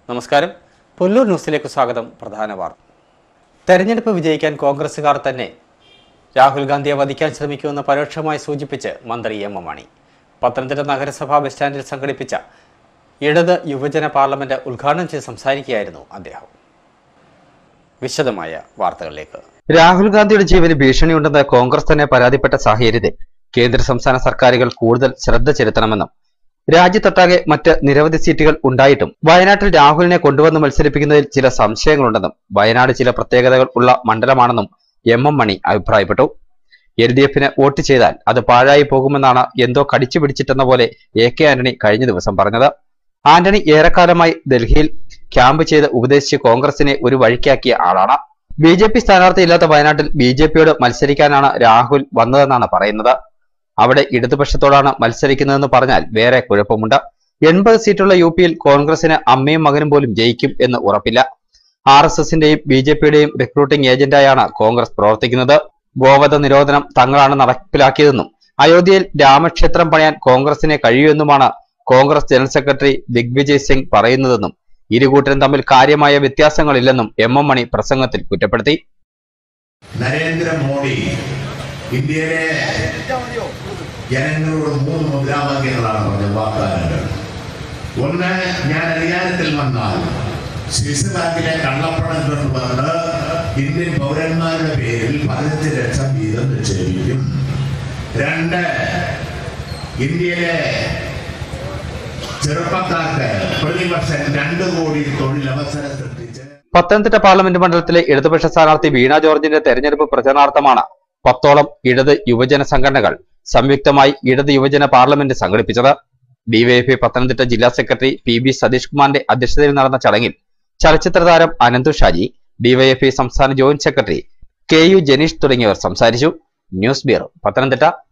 നമസ്കാരം പുല്ലൂർ ന്യൂസിലേക്ക് സ്വാഗതം പ്രധാന വാർത്ത തെരഞ്ഞെടുപ്പ് വിജയിക്കാൻ കോൺഗ്രസുകാർ തന്നെ രാഹുൽ ഗാന്ധിയെ വധിക്കാൻ ശ്രമിക്കുമെന്ന് പരോക്ഷമായി സൂചിപ്പിച്ച് മന്ത്രി എം എം മണി പത്തനംതിട്ട നഗരസഭാ ബസ് സ്റ്റാൻഡിൽ സംഘടിപ്പിച്ച ഇടത് യുവജന പാർലമെന്റ് ഉദ്ഘാടനം ചെയ്ത് സംസാരിക്കുകയായിരുന്നു അദ്ദേഹം വിശദമായ വാർത്തകളിലേക്ക് രാഹുൽ ഗാന്ധിയുടെ ജീവന് ഭീഷണിയുണ്ടെന്ന് കോൺഗ്രസ് തന്നെ പരാതിപ്പെട്ട സാഹചര്യത്തിൽ കേന്ദ്ര സംസ്ഥാന സർക്കാരുകൾ കൂടുതൽ ശ്രദ്ധ ചെലുത്തണമെന്നും രാജ്യത്തൊട്ടാകെ മറ്റ് നിരവധി സീറ്റുകൾ ഉണ്ടായിട്ടും വയനാട്ടിൽ രാഹുലിനെ കൊണ്ടുവന്ന് മത്സരിപ്പിക്കുന്നതിൽ ചില സംശയങ്ങളുണ്ടെന്നും വയനാട് ചില പ്രത്യേകതകൾ ഉള്ള മണ്ഡലമാണെന്നും എം എം മണി അഭിപ്രായപ്പെട്ടു എൽ ഡി എഫിന് വോട്ട് ചെയ്താൽ അത് പാഴായി പോകുമെന്നാണ് എന്തോ കടിച്ചു പിടിച്ചിട്ടെന്ന പോലെ എ കെ ആന്റണി കഴിഞ്ഞ ദിവസം പറഞ്ഞത് ആന്റണി ഏറെക്കാലമായി ഡൽഹിയിൽ ക്യാമ്പ് ചെയ്ത് ഉപദേശിച്ച് കോൺഗ്രസിനെ ഒരു വഴിക്കാക്കിയ ആളാണ് ബി ജെ പി സ്ഥാനാർത്ഥിയില്ലാത്ത വയനാട്ടിൽ ബി ജെ പിയോട് മത്സരിക്കാനാണ് രാഹുൽ വന്നതെന്നാണ് പറയുന്നത് അവിടെ ഇടതുപക്ഷത്തോടാണ് മത്സരിക്കുന്നതെന്ന് പറഞ്ഞാൽ വേറെ കുഴപ്പമുണ്ട് എൺപത് സീറ്റുള്ള യു പിയിൽ കോൺഗ്രസിന് അമ്മയും മകനും പോലും ജയിക്കും എന്ന് ഉറപ്പില്ല ആർ എസ് എസിന്റെയും ബി ജെ പിയുടെയും റിക്രൂട്ടിംഗ് ഏജന്റായാണ് കോൺഗ്രസ് പ്രവർത്തിക്കുന്നത് ഗോവധ നിരോധനം തങ്ങളാണ് നടപ്പിലാക്കിയതെന്നും അയോധ്യയിൽ രാമക്ഷേത്രം പണിയാൻ കോൺഗ്രസിനെ കഴിയുമെന്നുമാണ് കോൺഗ്രസ് ജനറൽ സെക്രട്ടറി ദിഗ്വിജയ് സിംഗ് പറയുന്നതെന്നും ഇരുകൂട്ടരും തമ്മിൽ കാര്യമായ വ്യത്യാസങ്ങളില്ലെന്നും എം എം മണി പ്രസംഗത്തിൽ കുറ്റപ്പെടുത്തി നരേന്ദ്രമോദി ഇന്ത്യയിലെ ജനങ്ങളോട് മൂന്ന് മുദ്രാവാക്യങ്ങളാണ് പറഞ്ഞ വാഗ്ദാനങ്ങൾ ഒന്ന് ഞാൻ അധികാരത്തിൽ വന്നാൽ സ്വിസ് ബാങ്കിലെ കള്ളപ്പണം കൊണ്ടുവന്ന് ഇന്ത്യൻ പൗരന്മാരുടെ പേരിൽ പതിനഞ്ച് ലക്ഷം വീതം നിക്ഷേപിക്കും രണ്ട് ഇന്ത്യയിലെ ചെറുപ്പക്കാർക്ക് പ്രതിവർഷം രണ്ട് കോടി തൊഴിലവസരം സൃഷ്ടിച്ച് പത്തനംതിട്ട പാർലമെന്റ് മണ്ഡലത്തിലെ ഇടതുപക്ഷ സ്ഥാനാർത്ഥി വീണ ജോർജിന്റെ തെരഞ്ഞെടുപ്പ് പ്രചരണാർത്ഥമാണ് പത്തോളം ഇടത് യുവജന സംഘടനകൾ സംയുക്തമായി ഇടത് യുവജന പാർലമെന്റ് സംഘടിപ്പിച്ചത് ഡിവൈഎഫ്ഐ പത്തനംതിട്ട ജില്ലാ സെക്രട്ടറി പി ബി സതീഷ് കുമാറിന്റെ അധ്യക്ഷതയിൽ നടന്ന ചടങ്ങിൽ ചലച്ചിത്ര താരം അനന്തു ഷാജി ഡിവൈഎഫ്ഐ സംസ്ഥാന joint secretary K U Janeesh തുടങ്ങിയവർ സംസാരിച്ചു ന്യൂസ് ബ്യൂറോ പത്തനംതിട്ട